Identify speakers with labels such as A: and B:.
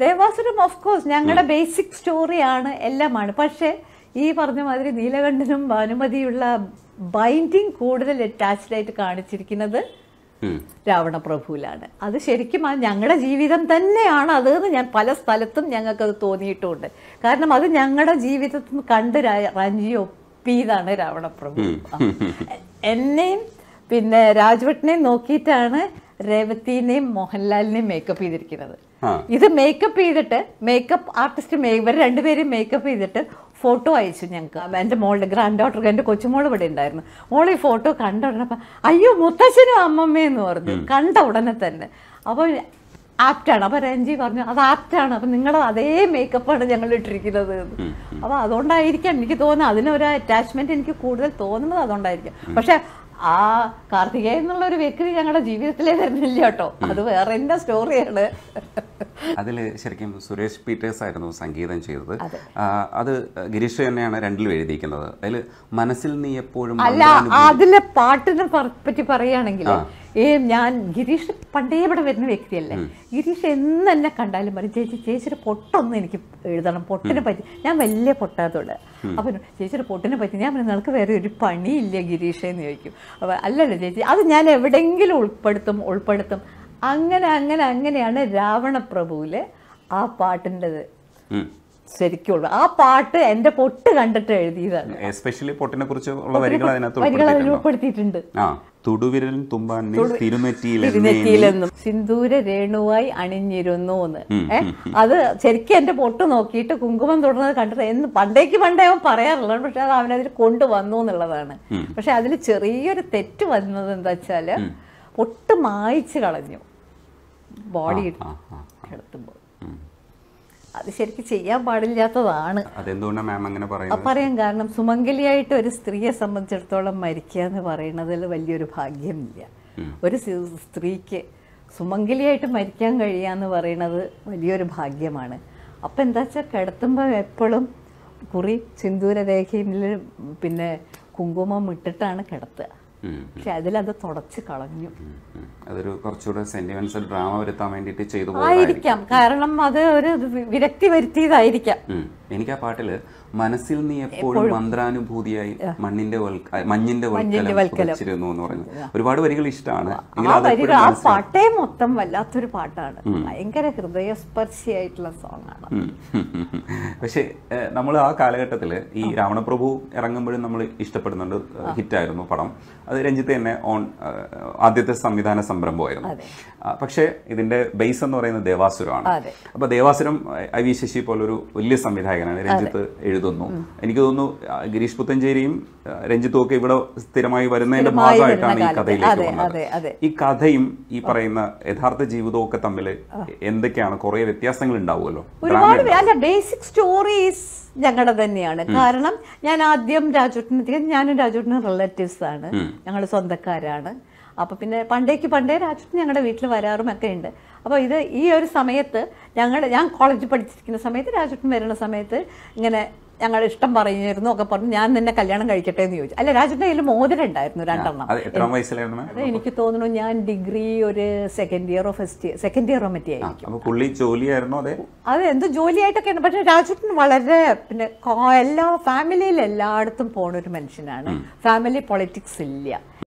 A: Devasuram of course ഞങ്ങളുടെ basic സ്റ്റോറിയാണ് എല്ലാമാണ് പക്ഷേ ഈ പറഞ്ഞ മാതിരി നീലകണ്ഠനും ഭാനുമതിയുള്ള ബൈൻഡിങ് കൂടുതൽ അറ്റാച്ച്ഡ് ആയിട്ട് കാണിച്ചിരിക്കുന്നത്
B: ഉം.
A: രാവണപ്രഭുവിലാണ് അത് ശരിക്കും ആ ഞങ്ങളുടെ ജീവിതം തന്നെയാണ് അത് എന്ന് ഞാൻ പല സ്ഥലത്തും ഞങ്ങൾക്കത് തോന്നിയിട്ടുമുണ്ട് കാരണം അത് ഞങ്ങളുടെ ജീവിതത്തിൽ നിന്ന് കണ്ട് രാ- റഞ്ജി ഒപ്പിയതാണ് രാവണപ്രഭു ആ. എന്നെയും പിന്നെ രാജ്ഭട്ടിനെയും നോക്കിയിട്ടാണ് രേവതിനെയും മോഹൻലാലിനെയും മേക്കപ്പ് ചെയ്തിരിക്കുന്നത്
B: ആ.
A: ഇത് മേക്കപ്പ് ചെയ്തിട്ട് മേക്കപ്പ് ആർട്ടിസ്റ്റ് ഇവർ രണ്ടുപേരും മേക്കപ്പ് ചെയ്തിട്ട് ഫോട്ടോ അയച്ചു ഞങ്ങൾക്ക് എൻ്റെ മോളുടെ ഗ്രാൻഡ് ഡോട്ടർക്ക് എൻ്റെ കൊച്ചുമോൾ ഇവിടെ ഉണ്ടായിരുന്നു മോൾ ഈ ഫോട്ടോ കണ്ട ഉടനെ അപ്പം അയ്യോ മുത്തച്ഛനും അമ്മമ്മയെന്ന് പറഞ്ഞു കണ്ട ഉടനെ തന്നെ അപ്പോൾ ആപ്റ്റാണ് അപ്പോൾ രഞ്ജി പറഞ്ഞു അത് ആപ്റ്റാണ് അപ്പം നിങ്ങളുടെ അതേ മേക്കപ്പാണ് ഞങ്ങൾ ഇട്ടിരിക്കുന്നത് എന്ന്. അപ്പോൾ അതുകൊണ്ടായിരിക്കാം എനിക്ക് തോന്നുന്നത് അതിനൊരു അറ്റാച്ച്മെന്റ് എനിക്ക് കൂടുതൽ തോന്നുന്നത് അതുകൊണ്ടായിരിക്കും പക്ഷെ ആ കാർത്തികേയൻ എന്നുള്ള ഒരു വ്യക്തി ഞങ്ങളുടെ ജീവിതത്തിലേ വരുന്നില്ല കേട്ടോ അത് വേറെ എൻ്റെ സ്റ്റോറിയാണ്
B: അതിൽ ശരിക്കും സുരേഷ് പീറ്റേഴ്സ് ആയിരുന്നു സംഗീതം ചെയ്തത് ആ, അത് ഗിരീഷ് തന്നെയാണ് രണ്ടിലും എഴുതിയിരിക്കുന്നത് അതിൽ മനസ്സിൽ നീ എപ്പോഴും
A: അല്ല അതിലെ പാട്ടിനെ പർ- പറ്റി പറയുകയാണെങ്കിൽ ഏ ഞാൻ ഗിരീഷ് പണ്ടേ ഇവിടെ വരുന്ന വ്യക്തിയല്ലേ ഗിരീഷ് എന്ന് എന്നെ കണ്ടാലും പറയും ചേച്ചി ചേച്ചിയുടെ പൊട്ടൊന്നും എനിക്ക് എഴുതണം പൊട്ടിനെ പറ്റി ഞാൻ വലിയ പൊട്ടാത്തോട് അപ്പൊ ചേച്ചിയുടെ പൊട്ടിനെ പറ്റി ഞാൻ പറഞ്ഞു നിനക്ക് വേറെ ഒരു പണിയില്ല ഗിരീഷ് എന്ന് ചോദിക്കും അപ്പൊ അല്ലല്ലോ ചേച്ചി അത് ഞാൻ എവിടെയെങ്കിലും ഉൾപ്പെടുത്തും ഉൾപ്പെടുത്തും അങ്ങനെ അങ്ങനെ അങ്ങനെയാണ് രാവണപ്രഭുവിലെ ആ പാട്ടിൻ്റെത്
B: ഉം.
A: ശരിക്കും ഉള്ളത്. ആ പാട്ട് എൻ്റെ പൊട്ട് കണ്ടിട്ട് എഴുതിയതാണ്
B: എസ്പെഷ്യലി പൊട്ടിനെ കുറിച്ച് ഉള്ള വരികൾ അതിനകത്ത്
A: വരികൾ അതിൽ
B: ഉൾപ്പെടുത്തിയിട്ടുണ്ടോ?
A: ഉൾപ്പെടുത്തിയിട്ടുണ്ട്
B: ആ തുടുവിരൽ തുമ്പാൻ നീ തിരുനെറ്റിയിൽ എന്നെ
A: തിരുനെറ്റിയിലെന്നും സിന്ദൂര രേണുവായി അണിഞ്ഞിരുന്നു എന്ന് ഏ അത് ശരിക്കും എന്റെ പൊട്ട് നോക്കിയിട്ട് കുങ്കുമം തൊടുന്നത് കണ്ടിട്ട് എന്ന് പണ്ടേക്ക് പണ്ടേ അവൻ പറയാറില്ല പക്ഷെ അത് അവനതിൽ കൊണ്ടുവന്നു എന്നുള്ളതാണ് പക്ഷെ അതിൽ ചെറിയൊരു തെറ്റ് വന്നത് എന്താ വെച്ചാല് പൊട്ട് മായിച്ച് കളഞ്ഞു ബോഡി
B: ആ, ആ.
A: എടുത്തുമ്പോൾ അത് ശരിക്കും ചെയ്യാൻ പാടില്ലാത്തതാണ്
B: അതെന്തുകൊണ്ടാണ് മാം അങ്ങനെ
A: ആ
B: പറയുന്നത്
A: പറയാൻ കാരണം സുമംഗലിയായിട്ട് ഒരു സ്ത്രീയെ സംബന്ധിച്ചിടത്തോളം മരിക്കുക എന്ന് പറയുന്നതിൽ വലിയൊരു ഭാഗ്യമില്ല ഒരു സി- സ്ത്രീക്ക് സുമംഗലിയായിട്ട് മരിക്കാൻ കഴിയുക എന്ന് പറയുന്നത് വലിയൊരു ഭാഗ്യമാണ് അപ്പം എന്താ വെച്ചാൽ കിടത്തുമ്പോൾ എപ്പോഴും കുറി സിന്ദൂരരേഖയിൽ പിന്നെ കുങ്കുമം ഇട്ടിട്ടാണ് കിടത്തുക
B: ഉം.
A: പക്ഷെ അതിലത് തുടച്ച് കളഞ്ഞു
B: ഉം, ഉം. അതൊരു കുറച്ചുകൂടെ സെന്റിമെന്റ്സ് ഡ്രാമ വരുത്താൻ വേണ്ടിയിട്ട് ചെയ്തു പോയതായിരിക്കും
A: ആയിരിക്കാം കാരണം അത് ഒരു വിരക്തി വരുത്തിയതായിരിക്കാം
B: ഉം. എനിക്ക് ആ പാട്ടില് മനസ്സിൽ നീ എപ്പോഴും മന്ത്രാനുഭൂതിയായി മണ്ണിന്റെ വൽക്ക- മഞ്ഞിന്റെ വൽക്കലം പുതച്ചിരുന്നു എന്ന് പറഞ്ഞു ഒരുപാട് വരികൾ ഇഷ്ടമാണ് എങ്കിലും
A: ആ
B: അത്
A: വരികൾ ആ പാട്ടേ മൊത്തം വല്ലാത്തൊരു പാട്ടാണ് ഭയങ്കര ഹൃദയസ്പർശിയായിട്ടുള്ള സോങ് ആണ്
B: ഉം. പക്ഷേ നമ്മൾ ആ കാലഘട്ടത്തിൽ ഈ രാവണപ്രഭു ഇറങ്ങുമ്പോഴും നമ്മൾ ഇഷ്ടപ്പെടുന്നുണ്ട് ഹിറ്റായിരുന്നു പടം അത് രഞ്ജിത്ത് തന്നെ ഓൺ ആദ്യത്തെ സംവിധാന സംരംഭമായിരുന്നു ആ, പക്ഷേ ഇതിന്റെ ബേസ് എന്ന് പറയുന്നത് ദേവാസുരമാണ്
A: അതെ.
B: അപ്പൊ ദേവാസുരം ഐ വി ശശി പോലൊരു വലിയ സംവിധായകനാണ് രഞ്ജിത്ത് എഴുതുന്നു എനിക്ക് തോന്നുന്നു ആ, ഗിരീഷ് പുത്തഞ്ചേരിയും ആ, രഞ്ജിത്തും ഒക്കെ ഇവിടെ സ്ഥിരമായി വരുന്നതിന്റെ
A: സ്ഥിരമായി
B: ഭാഗമായിട്ടാണ് ഈ
A: വരുന്ന
B: കഥയിലേക്ക്
A: കാലത്ത്.
B: വന്നത്
A: അതെ, അതെ.
B: ഈ കഥയും ഈ പറയുന്ന യഥാർത്ഥ ജീവിതവും ഒക്കെ തമ്മിൽ എന്തൊക്കെയാണ് കുറെ വ്യത്യാസങ്ങൾ ഉണ്ടാവുമല്ലോ
A: ഒരുപാട് പേ- അല്ല ബേസിക് സ്റ്റോറീസ് ഞങ്ങളുടെ തന്നെയാണ് കാരണം ഞാൻ ആദ്യം രാജുട്ടിന് ഞാനും രാജുട്ടിനും റിലേറ്റീവ്സ് ആണ് ഞങ്ങൾ സ്വന്തക്കാരാണ് അപ്പൊ പിന്നെ പണ്ടേക്ക് പണ്ടേ രാജുട്ടൻ ഞങ്ങളുടെ വീട്ടിൽ വരാറും ഒക്കെ ഉണ്ട് അപ്പോൾ ഇത് ഈ ഒരു സമയത്ത് ഞങ്ങൾ ഞാൻ കോളേജിൽ പഠിച്ചിരിക്കുന്ന സമയത്ത് രാജുട്ടൻ വരുന്ന സമയത്ത് ഇങ്ങനെ ഞങ്ങൾ ഇഷ്ടം പറഞ്ഞിരുന്നു ഒക്കെ പറഞ്ഞു ഞാൻ നിന്നെ കല്യാണം കഴിക്കട്ടെ എന്ന് ചോദിച്ചു അല്ല രാജുട്ടിന്റെ കയ്യിൽ മോതിരം ഉണ്ടായിരുന്നു രണ്ടെണ്ണം
B: അത് എത്രാം വയസ്സിലായിരുന്നു മാം?
A: അത് എനിക്ക് തോന്നുന്നു ഞാൻ ഡിഗ്രി ഒരു സെക്കൻഡ് ഇയറോ ഫസ്റ്റ് ഇയർ സെക്കൻഡ് ഇയറോ മറ്റേ
B: ആ,
A: ആയിരിക്കും
B: അപ്പൊ പുള്ളി ജോലിയായിരുന്നോ അതെ
A: അത് എന്ത് ജോലിയായിട്ടൊക്കെയാണ് പക്ഷെ രാജുട്ടൻ വളരെ പിന്നെ കോ- എല്ലാ ഫാമിലിയിൽ എല്ലായിടത്തും പോണ ഒരു മനുഷ്യനാണ് ഫാമിലി പൊളിറ്റിക്സ് ഇല്ല